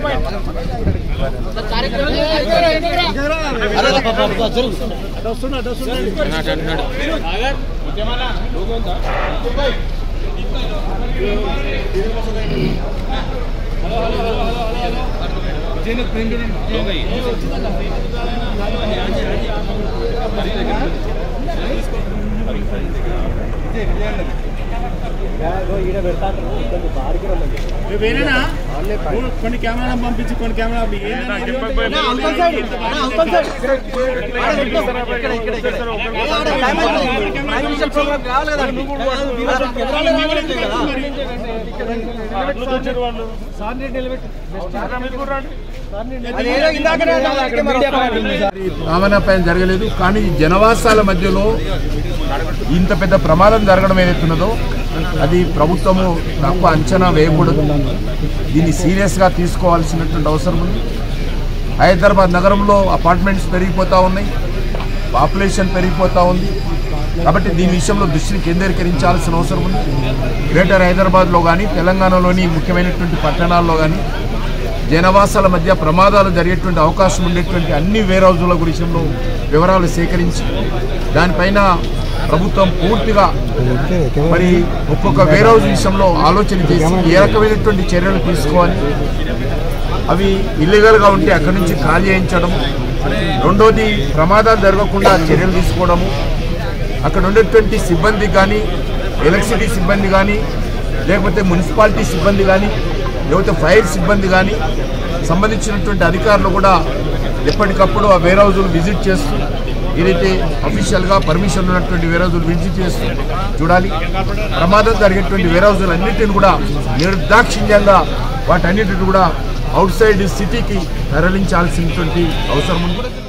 వేరేనా కొన్ని కెమెరా పంపించి కొన్ని కెమెరా రామనాపాయం జరగలేదు కానీ జనవాసాల మధ్యలో ఇంత పెద్ద ప్రమాదం జరగడం ఏదైతున్నదో అది ప్రభుత్వము తక్కువ అంచనా వేయకూడదు దీన్ని సీరియస్గా తీసుకోవాల్సినటువంటి అవసరం ఉంది హైదరాబాద్ నగరంలో అపార్ట్మెంట్స్ పెరిగిపోతూ ఉన్నాయి పాపులేషన్ పెరిగిపోతూ ఉంది కాబట్టి దీని విషయంలో దృష్టిని కేంద్రీకరించాల్సిన అవసరం ఉంది గ్రేటర్ హైదరాబాద్లో కానీ తెలంగాణలోని ముఖ్యమైనటువంటి పట్టణాల్లో కానీ జనవాసాల మధ్య ప్రమాదాలు జరిగేటువంటి అవకాశం ఉండేటువంటి అన్ని వేర్ హౌజుల విషయంలో వివరాలు సేకరించి దానిపైన ప్రభుత్వం పూర్తిగా మరి ఒక్కొక్క వేర్ హౌస్ విషయంలో ఆలోచన చేసి ఏ రకమైనటువంటి చర్యలు తీసుకోవాలి అవి ఇల్లీగల్గా ఉంటే అక్కడి నుంచి ఖాళీ చేయించడం రెండోది ప్రమాదాలు జరగకుండా చర్యలు తీసుకోవడము అక్కడ ఉండేటువంటి సిబ్బంది కానీ ఎలక్ట్రిసిటీ సిబ్బంది కానీ లేకపోతే మున్సిపాలిటీ సిబ్బంది కానీ లేకపోతే ఫైర్ సిబ్బంది కానీ సంబంధించినటువంటి అధికారులు కూడా ఎప్పటికప్పుడు ఆ వేర్ హౌజులు విజిట్ చేస్తూ ఏదైతే అఫీషియల్గా పర్మిషన్ ఉన్నటువంటి వేర్ హౌజులు విజిట్ చేస్తూ చూడాలి ప్రమాదం జరిగేటువంటి వేర్ హౌజులు అన్నింటిని కూడా నిర్దాక్షిణ్యంగా వాటన్నిటిని కూడా అవుట్ సైడ్ సిటీకి తరలించాల్సినటువంటి అవసరం ఉంది